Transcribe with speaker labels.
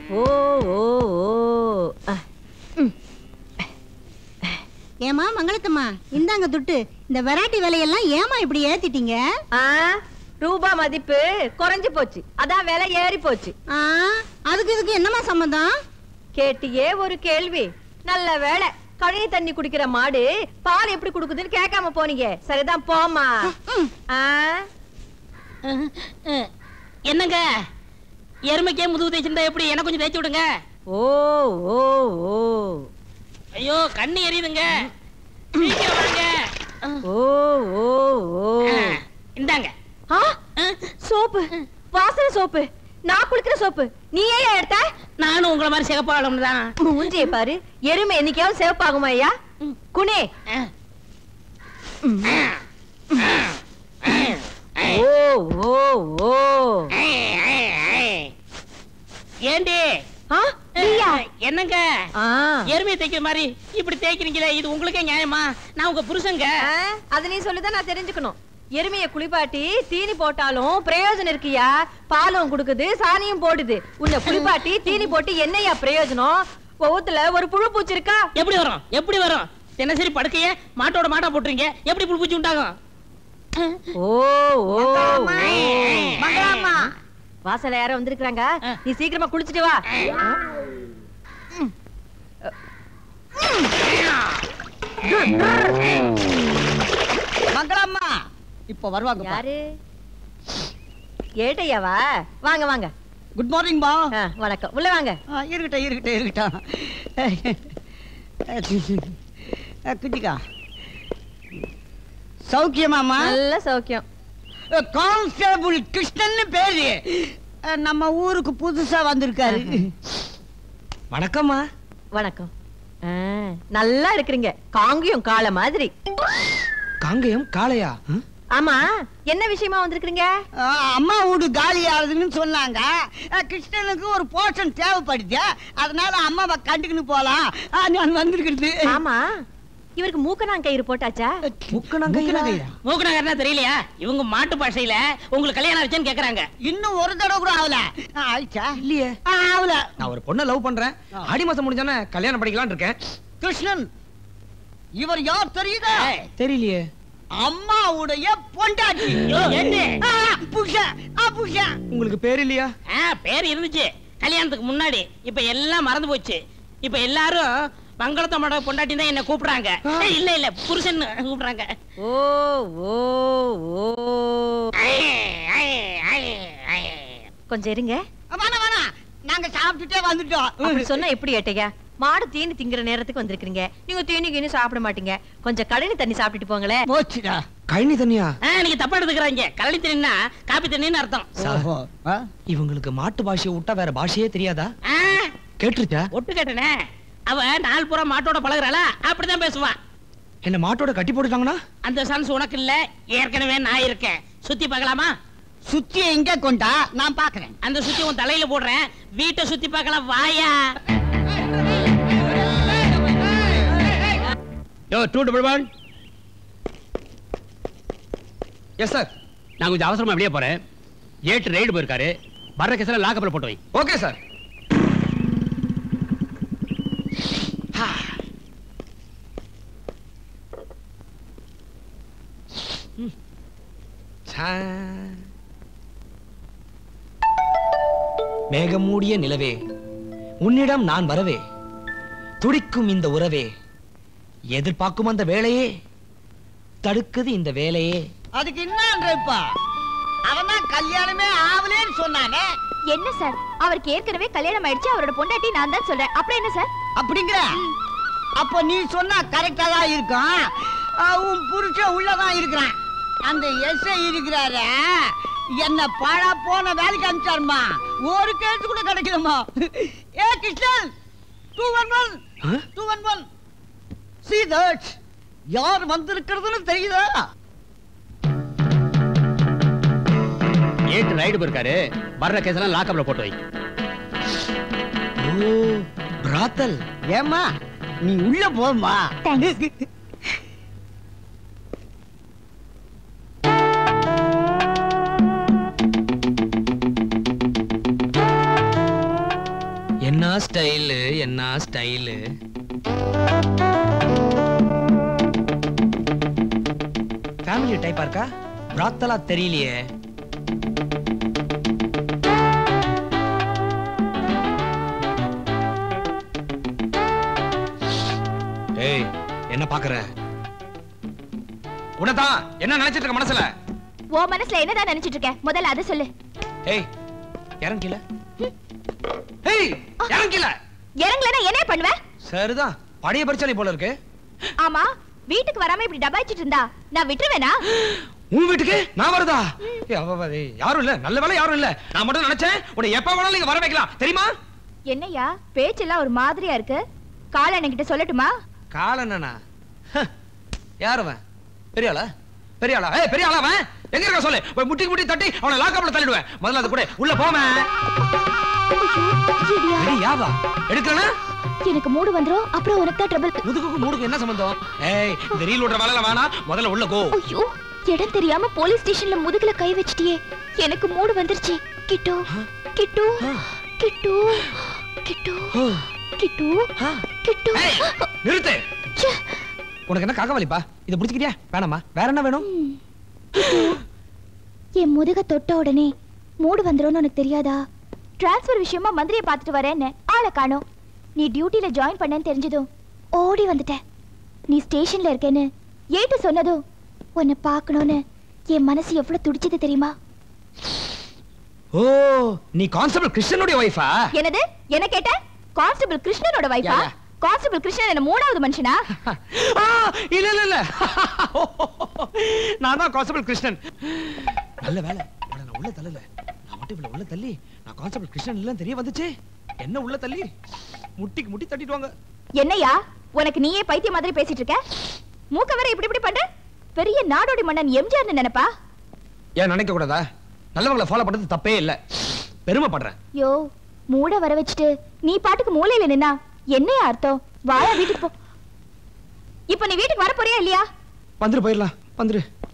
Speaker 1: ஓ ஓ ஓ அஹ்,
Speaker 2: ஏமா மங்களத்தம்மா இந்தாங்க துட்டு இந்த வெரைட்டி விலையெல்லாம் ஏமா இப்படி ஏத்திட்டீங்க
Speaker 1: ஆ, ரூபா மதிப்பு குறைஞ்சு போச்சு அதான் விலை ஏறி போச்சு
Speaker 2: ஆ, அதுக்கு இதுக்கு என்னமா சம்மந்தம்
Speaker 1: கேட்டியே ஒரு கேள்வி நல்ல வேலை கழனி தண்ணி குடிக்கிற மாடு பால் எப்படி குடுக்குதுன்னு கேட்காம போனீங்க சரிதான் போமா
Speaker 2: ம்.
Speaker 1: ஆ,
Speaker 3: என்னங்க எருமைக்கே முதுகு தேய்ச்சிருந்தா எப்படி எனக்கு கொஞ்சம் தேய்ச்சி விடுங்க
Speaker 1: ஓ ஓ ஓ
Speaker 3: ஐயோ கண்ணு எரியுதுங்க சீக்கிரம் வாங்க
Speaker 1: ஓ ஓ ஓ
Speaker 3: ஆ, இந்தாங்க
Speaker 1: ஆ, சோப்பு வாசனை சோப்பு நான் குளிக்கிற சோப்பு நீ ஏன் எடுத்த
Speaker 3: நானும் உங்களை மாதிரி சிகப்பாளம் தான்
Speaker 1: மூஞ்சியை பாரு எருமை என்னைக்காவது சிவப்பாகுமா ஐயா குனே ஓ ஓ ஓ
Speaker 3: ஏண்டி
Speaker 1: ஆ, நீயா?
Speaker 3: என்னங்க
Speaker 1: ஆ,
Speaker 3: எருமையை தேய்க்கிற மாதிரி இப்படி தேய்க்கிறீங்களே இது உங்களுக்கே நியாயமா நான் உங்க புருஷங்க
Speaker 1: ஆ, அது நீ சொல்லிதான் நான் தெரிஞ்சுக்கணும் எருமைய குளிப்பாட்டி தீனி போட்டாலும் பிரயோஜனம் இருக்குயா பாலும் குடுக்குது சாணியும் போடுது உன்னை குளிப்பாட்டி தீனி போட்டு என்னையா பிரயோஜனம் ஒவ்வொருத்துல ஒரு புழு பூச்சி இருக்கா
Speaker 3: எப்படி வரும் எப்படி வரும் தினசரி படுக்கைய மாட்டோட மாட்டா போட்டுறீங்க எப்படி புல் பூச்சி உண்டாகும்
Speaker 1: ஓ ஓ மங்களாம்மா வாசல்ல யாரோ வந்திருக்காங்க
Speaker 3: ஆ.
Speaker 1: நீ சீக்கிரமா குளிச்சிட்டு வா
Speaker 4: மங்களம்மா இப்ப வருவாங்க
Speaker 1: யாரு ஏட்டையாவா வாங்க வாங்க
Speaker 4: குட் மார்னிங் பா
Speaker 1: ஆ, வணக்கம் உள்ள வாங்க
Speaker 4: ஆ, இருக்கட்டும் இருக்கட்டும் இருக்கட்டும் அஹ், குட்டிக்கா சௌக்கியமாமா
Speaker 1: நல்ல சௌக்கியம்
Speaker 4: கான்ஸ்டேபிள் கிருஷ்ணன் பேரு அஹ், நம்ம ஊருக்கு புதுசா வந்திருக்காரு
Speaker 5: வணக்கம்மா
Speaker 1: வணக்கம் ஆ, நல்லா இருக்கிறீங்க காங்கியம் காளை மாதிரி
Speaker 5: காங்கயம் காளையா ம்?
Speaker 1: ஆமா என்ன விஷயமா வந்திருக்கீங்க
Speaker 4: அஹ், அம்மா வீடு காலி ஆகுதுன்னு சொன்னாங்க அஹ், கிருஷ்ணனுக்கு ஒரு போர்ஷன் தேவைப்படுது அதனால அம்மாவை கண்டுக்கின்னு போலாம் அஹ், நான் வந்திருக்கிறது
Speaker 1: ஆமா இவருக்கு மூக்கனாங் கயிறு போட்டாச்சா
Speaker 5: முக்கணங்கயிறா?
Speaker 3: மூக்கனகர்னா தெரியலையா இவங்க மாட்டு பாஷையில உங்களுக்கு கல்யாணம் ஆச்சுன்னு கேக்குறாங்க
Speaker 4: இன்னும் ஒரு தடவை கூட ஆகல அஹ், ஆயிடுச்சா
Speaker 5: இல்லையே
Speaker 4: அஹ், ஆகல
Speaker 5: நான் ஒரு பொண்ணை லவ் பண்றேன் ஆடி மாசம் முடிஞ்சானே கல்யாணம் பண்ணிக்கலாம்னு இருக்கேன்
Speaker 4: கிருஷ்ணன் இவர் யார் தெரியுதா
Speaker 5: தெரியலையே
Speaker 4: அம்மாவுடைய பொண்டாட்டி
Speaker 3: ஐயோ, என்ன?
Speaker 4: ஆ, புருஷன் ஆ, புருஷன்
Speaker 5: உங்களுக்கு பேர் இல்லையா
Speaker 3: ஆ, பேர் இருந்துச்சு கல்யாணத்துக்கு முன்னாடி இப்ப எல்லாம் மறந்து போச்சு இப்ப எல்லாரும் மங்களத்தோட பொண்டாட்டி தான் என்ன கூப்பிடுறாங்க ஏய், இல்ல இல்ல புருஷன் கூப்பிடுறாங்க
Speaker 1: ஓ ஓ ஓ கொஞ்சம் இருங்க
Speaker 4: வேணாம் வேணாம் நாங்க சாப்பிட்டுட்டே வந்துட்டோம்
Speaker 1: அப்படி சொன்னா எப்படி ஏட்டையா மாடு தீனி திங்கிற நேரத்துக்கு வந்திருக்கீங்க நீங்க தீனி கீனி சாப்பிட மாட்டீங்க கொஞ்சம் கழனி தண்ணி சாப்பிட்டுட்டு போங்களேன்
Speaker 4: போச்சுடா
Speaker 5: கழனி தண்ணியா
Speaker 3: ஆ, நீங்க தப்பா எடுத்துக்கிறாங்க கலனி தண்ணின்னா காப்பி தண்ணின்னு அர்த்தம்
Speaker 5: சார்
Speaker 4: ஓஹோ, ஆ?
Speaker 5: இவங்களுக்கு மாட்டு பாஷையை விட்டா வேற பாஷையே தெரியாதா
Speaker 3: ஆ,
Speaker 5: கேட்டுருச்சா
Speaker 3: ஒட்டு கேட்டனே அவ நாள் பூரா மாட்டோட பழகுறாளா அப்படிதான் பேசுவா
Speaker 5: என்ன மாட்டோட கட்டி போட்டுட்டாங்கன்னா
Speaker 3: அந்த சான்ஸ் உனக்கு இல்ல ஏற்கனவே நான் இருக்கேன் சுத்தி பார்க்கலாமா
Speaker 4: சுத்தி எங்க கொண்டா நான் பாக்குறேன்
Speaker 3: அந்த சுத்தி உன் தலையில போடுறேன் வீட்டை சுத்தி பார்க்கலாம் வாயா
Speaker 6: யோ two double one
Speaker 5: yes sir
Speaker 6: நான் கொஞ்சம் அவசரமா வெளியே போறேன் ஏட்டு ரைடு போயிருக்காரு வர்ற கேஸ்ல லாக்கப்ல போட்டு வை
Speaker 5: ஓகே சார் மேகமூடிய நிலவே உன்னிடம் நான் வரவே துடிக்கும் இந்த உறவே எதிர்பார்க்கும் அந்த வேலையே தடுக்குது இந்த வேலையே
Speaker 4: அதுக்கு என்னன்றப்பா அவன் தான் கல்யாணமே ஆகலன்னு சொன்னானே
Speaker 7: என்ன சார் அவருக்கு ஏற்கனவே கல்யாணம் ஆயிடுச்சு அவரோட பொண்டாட்டி நான் தான் சொல்றேன் அப்புறம் என்ன சார்
Speaker 4: அப்படிங்கிற அப்ப நீ சொன்னா கரெக்டா தான் இருக்கும் ஆ, உன் புருஷன் உள்ளதான் இருக்கிறான் அந்த எஸ்ஐ இருக்கிறாரு என்ன பாழா போன வேலைக்கு அனுப்பிச்சாருமா ஒரு கேஸ் கூட கிடைக்கலமா A Krishnan two one one
Speaker 5: ஆ?
Speaker 4: Two one one see that யார் வந்திருக்கிறதுன்னு தெரியுதா
Speaker 6: ஏட்டு ரைடு போயிருக்காரு வர்ற கேஸ்ல லாக்கப்ல போட்டு வை
Speaker 5: ஓ பிராத்தல்
Speaker 4: ஏம்மா நீ உள்ள போம்மா
Speaker 5: என்ன ஸ்டைலு என்ன ஸ்டைலு ஃபேமிலி டைப்பா இருக்கா பிராத்தலா தெரியலையே ஏய் என்ன பாக்குற
Speaker 6: உனதான் என்ன நினைச்சிட்டு இருக்க மனசுல
Speaker 7: ஓ மனசுல என்னதான் நினைச்சிட்டு இருக்க முதல்ல அதை சொல்லு
Speaker 5: ஏய் இறங்கில
Speaker 6: ஏய் இறங்கில
Speaker 7: இறங்கலனா என்ன பண்ணுவ
Speaker 5: சரிதான் பழைய பரிச்சாலி போல இருக்கு
Speaker 7: ஆமா வீட்டுக்கு வராம இப்படி டபாய்ச்சிட்டு இருந்தா நான் விட்டுருவேனா
Speaker 6: உன் வீட்டுக்கு நான் வருதா ஏய், அவ- அவ- ஏய், யாரும் இல்ல நல்ல வேலை யாரும் இல்ல நான் மட்டும் நினைச்சேன் உன்னை எப்ப வேணாலும் இங்க வர வைக்கலாம் தெரியுமா
Speaker 7: என்னய்யா பேச்செல்லாம் ஒரு மாதிரியா இருக்கு கால என்கிட்ட சொல்லட்டுமா
Speaker 5: காலண்ணனா யார் அவன் பெரிய ஆளா
Speaker 6: பெரிய ஆளா ஏய் பெரிய ஆளா அவன் எங்க இருக்க சொல்லு போய் முட்டி முட்டி தட்டி அவனை லாக்கப்ல தள்ளிடுவேன் முதல்ல அது கூட உள்ள போமே யாவா எடுக்கலனா
Speaker 7: எனக்கு மூடு வந்துரும் அப்புறம் உனக்கு தான் ட்ரபிள்
Speaker 6: முதுகுக்கு மூடுக்கு என்ன சம்பந்தம் ஏய் இந்த ரீல் விடுற வேலையில வேணாம் முதல்ல உள்ள கோ
Speaker 7: ஐயோ இடம் தெரியாம போலீஸ் ஸ்டேஷன்ல முதுகுல கை வச்சிட்டியே எனக்கு மூடு வந்துருச்சு கிட்டு கிட்டு கிட்டு கிட்டு கிட்டு கிட்டு
Speaker 6: ஏய், நிறுத்து
Speaker 7: ச்சே.
Speaker 5: உனக்கு என்ன காக்கவாலிப்பா இதை பிடிச்சிக்கிட்டியா வேணாமா வேற என்ன வேணும்
Speaker 7: என் முதுக தொட்ட உடனே மூடு வந்துரும்னு உனக்கு தெரியாதா டிரான்ஸ்ஃபர் விஷயமா மந்திரியை பார்த்துட்டு வரேன்னு ஆளை காணோம் நீ டியூட்டில ஜாயின் பண்ணேன்னு தெரிஞ்சதும் ஓடி வந்துட்டேன் நீ ஸ்டேஷன்ல இருக்கேன்னு ஏட்டு சொன்னதும் உன்னை பார்க்கணும்னு என் மனசு எவ்வளவு துடிச்சது தெரியுமா
Speaker 6: ஓ நீ கான்ஸ்டபிள் கிருஷ்ணனுடைய ஒய்ஃபா
Speaker 7: என்னது என்ன கேட்ட கான்ஸ்டபிள் கிருஷ்ணனோட வைஃபா
Speaker 6: யா, யா.
Speaker 7: கான்ஸ்டபிள் கிருஷ்ணன் என்ன மூணாவது மனுஷனா
Speaker 6: இல்ல இல்ல இல்ல நான் தான் கான்ஸ்டபிள் கிருஷ்ணன் நல்ல வேலை இவளை நான் உள்ள தள்ளல நான் மட்டும் இவளை உள்ள தள்ளி நான் கான்ஸ்டபிள் கிருஷ்ணன் இல்ல தெரிய வந்துச்சு என்ன உள்ள தள்ளி முட்டிக்கு முட்டி தட்டிடுவாங்க
Speaker 7: என்னையா உனக்கு நீயே பைத்திய மாதிரி பேசிட்டு இருக்க மூக்க வேற இப்படி இப்படி பண்ற பெரிய நாடோடி மன்னன் எம்ஜிஆர்னு நினைப்பா
Speaker 6: ஏன் நினைக்க கூடாதா நல்லவங்களை ஃபாலோ பண்றது தப்பே இல்ல பெருமைப்படுறேன்
Speaker 7: யோ மூட வர வச்சுட்டு நீ பாட்டுக்கு மூலையில நின்னா என்னையா அர்த்தம் வாயா வீட்டுக்கு போ இப்போ நீ வீட்டுக்கு வர போறியா இல்லையா
Speaker 6: வந்துரு போயிடலாம் வந்துரு